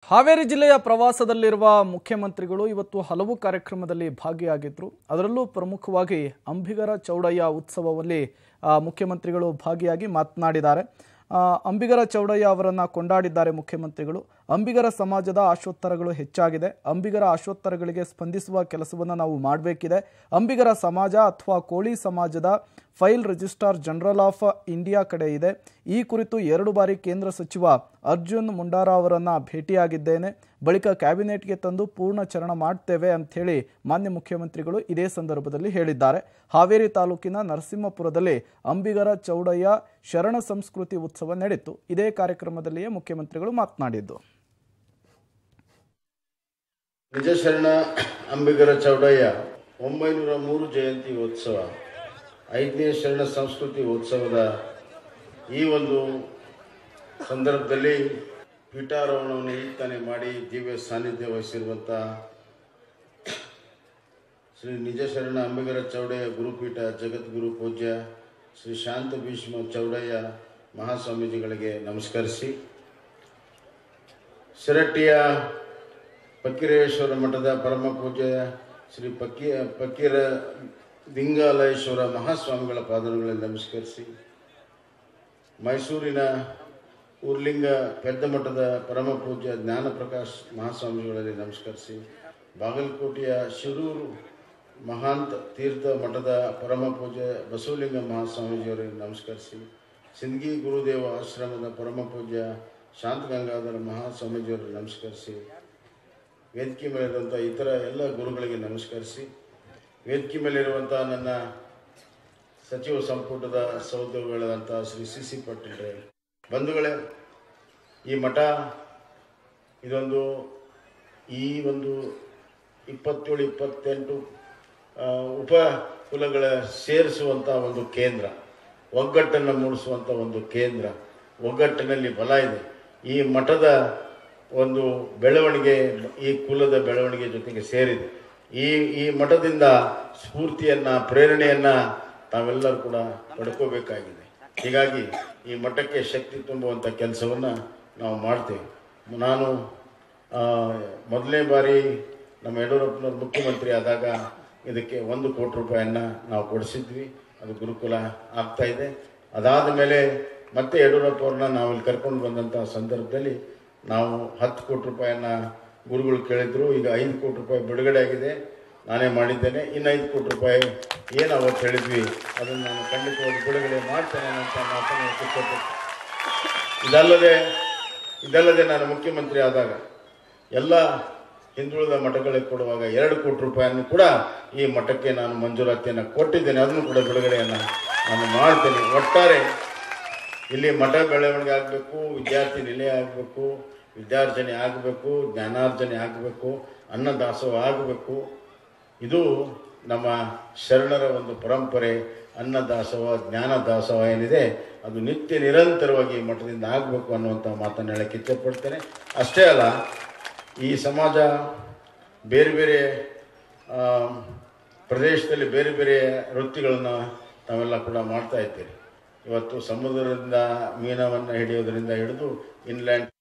ಹಾವೇರಿ ಜಿಲ್ಲೆಯ ಪ್ರವಾಸದಲ್ಲಿರುವ ಮುಖ್ಯಮಂತ್ರಿಗಳು ಇವತ್ತು ಹಲವು ಕಾರ್ಯಕ್ರಮದಲ್ಲಿ ಭಾಗಿಯಾಗಿದ್ದರು ಅದರಲ್ಲೂ ಪ್ರಮುಖವಾಗಿ ಅಂಬಿಗರ ಚೌಡಯ್ಯ ಉತ್ಸವದಲ್ಲಿ ಆ, ಮುಖ್ಯಮಂತ್ರಿಗಳು ಭಾಗಿಯಾಗಿ ಮಾತನಾಡಿದ್ದಾರೆ ಆ, ಅಂಬಿಗರ ಚೌಡಯ್ಯ ಅವರನ್ನು ಕೊಂಡಾಡಿದ್ದಾರೆ ಮುಖ್ಯಮಂತ್ರಿಗಳು ಅಂಬಿಗರ ಸಮಾಜದ ಆಶೋತ್ತರಗಳು ಹೆಚ್ಚಾಗಿದೆ ಅಂಬಿಗರ ಆಶೋತ್ತರಗಳಿಗೆ ಸ್ಪಂದಿಸುವ ಕೆಲಸವನ್ನು ನಾವು ಮಾಡಬೇಕಿದೆ ಅಂಬಿಗರ ಸಮಾಜ ಅಥವಾ ಕೋಳಿ ಸಮಾಜದ file registrar general of India ಕಡೆ ಇದೆ ಈ ಕುರಿತು ಎರಡು ಬಾರಿ ಕೇಂದ್ರ ಸಚಿವ ಅರ್ಜುನ್ ಮುಂಡಾರ ಅವರನ್ನ ಭೇಟಿಯಾಗಿದ್ದೇನೆ ಬಳಿಕ ಕ್ಯಾಬಿನೆಟ್ಗೆ ತಂದು ಪೂರ್ಣ ಚರಣ ಮಾಡ್ತೇವೆ ಅಂಥೇಳಿ ಮಾನ್ಯ ಮುಖ್ಯಮಂತ್ರಿಗಳು ಇದೇ ಸಂದರ್ಭದಲ್ಲಿ ಹೇಳಿದ್ದಾರೆ ಹಾವೇರಿ ತಾಲೂಕಿನ ನರಸಿಂಹಪುರದಲ್ಲಿ ಅಂಬಿಗರ ಚೌಡಯ್ಯ ಶರಣ ಸಂಸ್ಕೃತಿ ಉತ್ಸವ ನಡೆಯಿತು ಇದೇ ಕಾರ್ಯಕ್ರಮದಲ್ಲಿಯೇ ಮುಖ್ಯಮಂತ್ರಿಗಳು ಮಾತನಾಡಿದ್ದು ನಿಜಶರಣ ಅಂಬಿಗರ ಚೌಡಯ್ಯ ಒಂಬೈನೂರ ಮೂರು ಜಯಂತಿ ಉತ್ಸವ ಐದನೇ ಶರಣ ಸಂಸ್ಕೃತಿ ಉತ್ಸವದ ಈ ಒಂದು ಸಂದರ್ಭದಲ್ಲಿ ಪೀಠಾರೋಹಣವನ್ನು ಈಗ ತಾನೇ ಮಾಡಿ ದಿವ್ಯ ಸಾನ್ನಿಧ್ಯ ವಹಿಸಿರುವಂಥ ಶ್ರೀ ನಿಜಶರಣ ಅಂಬಿಗರ ಚೌಡಯ್ಯ ಗುರುಪೀಠ ಜಗದ್ಗುರು ಪೂಜ್ಯ ಶ್ರೀ ಶಾಂತ ಭೀಷ್ಮ ಚೌಡಯ್ಯ ಮಹಾಸ್ವಾಮೀಜಿಗಳಿಗೆ ನಮಸ್ಕರಿಸಿ ಶಿರಟ್ಟಿಯ ಫಕೀರೇಶ್ವರ ಮಠದ ಪರಮ ಪೂಜ್ಯ ಶ್ರೀ ಫಕೀ ಫಕೀರ ದಿಂಗಾಲೇಶ್ವರ ಮಹಾಸ್ವಾಮಿಗಳ ಪಾದಗಳಲ್ಲಿ ನಮಸ್ಕರಿಸಿ ಮೈಸೂರಿನ ಊರ್ಲಿಂಗ ಪೆದ್ದ ಮಠದ ಪರಮ ಪೂಜ್ಯ ಜ್ಞಾನಪ್ರಕಾಶ್ ಮಹಾಸ್ವಾಮಿಗಳಲ್ಲಿ ನಮಸ್ಕರಿಸಿ ಬಾಗಲಕೋಟೆಯ ಶಿರೂರು ಮಹಾಂತ ತೀರ್ಥ ಮಠದ ಪರಮ ಪೂಜ್ಯ ಬಸವಲಿಂಗ ಮಹಾಸ್ವಾಮೀಜಿಯವರಿಗೆ ನಮಸ್ಕರಿಸಿ ಸಿಂದಗಿ ಗುರುದೇವ ಆಶ್ರಮದ ಪರಮ ಪೂಜ್ಯ ಶಾಂತಗಂಗಾಧರ ಮಹಾಸ್ವಾಮೀಜಿಯವರಿಗೆ ನಮಸ್ಕರಿಸಿ ವೇದಿಕೆ ಮೇಲಿರುವಂಥ ಇತರ ಎಲ್ಲ ಗುರುಗಳಿಗೆ ನಮಸ್ಕರಿಸಿ ವೇದಿಕೆ ಮೇಲಿರುವಂಥ ನನ್ನ ಸಚಿವ ಸಂಪುಟದ ಸಹೋದ್ಯೋಗಿಗಳಾದಂಥ ಶ್ರೀ ಸಿ ಸಿ ಪಾಟೀಲ್ರೆ ಬಂಧುಗಳೇ ಈ ಮಠ ಇದೊಂದು ಈ ಒಂದು ಇಪ್ಪತ್ತೇಳು ಇಪ್ಪತ್ತೆಂಟು ಆ, ಉಪ ಕುಲಗಳ ಸೇರಿಸುವಂಥ ಒಂದು ಕೇಂದ್ರ ಒಗ್ಗಟ್ಟನ್ನು ಮೂಡಿಸುವಂಥ ಒಂದು ಕೇಂದ್ರ ಒಗ್ಗಟ್ಟಿನಲ್ಲಿ ಬಲ ಇದೆ ಈ ಮಠದ ಒಂದು ಬೆಳವಣಿಗೆ ಈ ಕುಲದ ಬೆಳವಣಿಗೆ ಜೊತೆಗೆ ಸೇರಿದೆ ಈ ಈ ಮಠದಿಂದ ಸ್ಫೂರ್ತಿಯನ್ನ ಪ್ರೇರಣೆಯನ್ನ ತಾವೆಲ್ಲರೂ ಕೂಡ ಪಡ್ಕೋಬೇಕಾಗಿದೆ ಹೀಗಾಗಿ ಈ ಮಠಕ್ಕೆ ಶಕ್ತಿ ತುಂಬುವಂಥ ಕೆಲಸವನ್ನು ನಾವು ಮಾಡ್ತೇವೆ ನಾನು ಆ, ಮೊದಲನೇ ಬಾರಿ ನಮ್ಮ ಯಡಿಯೂರಪ್ಪನವ್ರು ಮುಖ್ಯಮಂತ್ರಿ ಆದಾಗ ಇದಕ್ಕೆ ಒಂದು ಕೋಟಿ ರೂಪಾಯಿಯನ್ನ ನಾವು ಕೊಡಿಸಿದ್ವಿ ಅದು ಗುರುಕುಲ ಆಗ್ತಾ ಇದೆ ಅದಾದ ಮೇಲೆ ಮತ್ತೆ ಯಡಿಯೂರಪ್ಪ ಅವ್ರನ್ನ ನಾವು ಇಲ್ಲಿ ಕರ್ಕೊಂಡು ಬಂದಂಥ ಸಂದರ್ಭದಲ್ಲಿ ನಾವು ಹತ್ತು ಕೋಟಿ ರೂಪಾಯಿಯನ್ನ ಗುರುಗಳು ಕೇಳಿದ್ರು ಈಗ ಐದು ಕೋಟಿ ರೂಪಾಯಿ ಬಿಡುಗಡೆ ಆಗಿದೆ ನಾನೇ ಮಾಡಿದ್ದೇನೆ ಇನ್ನು ಐದು ಕೋಟಿ ರೂಪಾಯಿ ಏನು ಅವತ್ತು ಹೇಳಿದ್ವಿ ಅದನ್ನು ನಾನು ಖಂಡಿತವಾಗಿ ಬಿಡುಗಡೆ ಮಾಡ್ತೇನೆ ಅಂತ ಮಾತನ್ನು ಇಷ್ಟಪಟ್ಟು ಇದಲ್ಲದೆ ಇದಲ್ಲದೆ ನಾನು ಮುಖ್ಯಮಂತ್ರಿ ಆದಾಗ ಎಲ್ಲ ಹಿಂದುಳಿದ ಮಠಗಳಿಗೆ ಕೊಡುವಾಗ ಎರಡು ಕೋಟಿ ರೂಪಾಯಿಯನ್ನು ಕೂಡ ಈ ಮಠಕ್ಕೆ ನಾನು ಮಂಜೂರಾತಿಯನ್ನು ಕೊಟ್ಟಿದ್ದೇನೆ ಅದನ್ನು ಕೂಡ ಬಿಡುಗಡೆಯನ್ನು ನಾನು ಮಾಡ್ತೇನೆ ಒಟ್ಟಾರೆ ಇಲ್ಲಿ ಮಠ ಬೆಳವಣಿಗೆ ಆಗಬೇಕು ವಿದ್ಯಾರ್ಥಿ ನಿಲಯ ಆಗಬೇಕು ವಿದ್ಯಾರ್ಜನೆ ಆಗಬೇಕು ಜ್ಞಾನಾರ್ಜನೆ ಆಗಬೇಕು ಅನ್ನದಾಸೋಹ ಆಗಬೇಕು ಇದು ನಮ್ಮ ಶರಣರ ಒಂದು ಪರಂಪರೆ ಅನ್ನದಾಸೋಹ ಜ್ಞಾನ ದಾಸೋಹ ಏನಿದೆ ಅದು ನಿತ್ಯ ನಿರಂತರವಾಗಿ ಈ ಮಠದಿಂದ ಆಗಬೇಕು ಅನ್ನುವಂಥ ಮಾತನ್ನು ಹೇಳಕ್ಕೆ ಇಚ್ಛಪಡ್ತೇನೆ ಅಷ್ಟೇ ಅಲ್ಲ ಈ ಸಮಾಜ ಬೇರೆ ಬೇರೆ ಆ, ಪ್ರದೇಶದಲ್ಲಿ ಬೇರೆ ಬೇರೆ ವೃತ್ತಿಗಳನ್ನು ತಾವೆಲ್ಲ ಕೂಡ ಮಾಡ್ತಾ ಇದ್ದೀರಿ ಇವತ್ತು ಸಮುದ್ರದಿಂದ ಮೀನವನ್ನು ಹಿಡಿಯೋದರಿಂದ ಹಿಡಿದು ಇನ್ಲ್ಯಾಂಡ್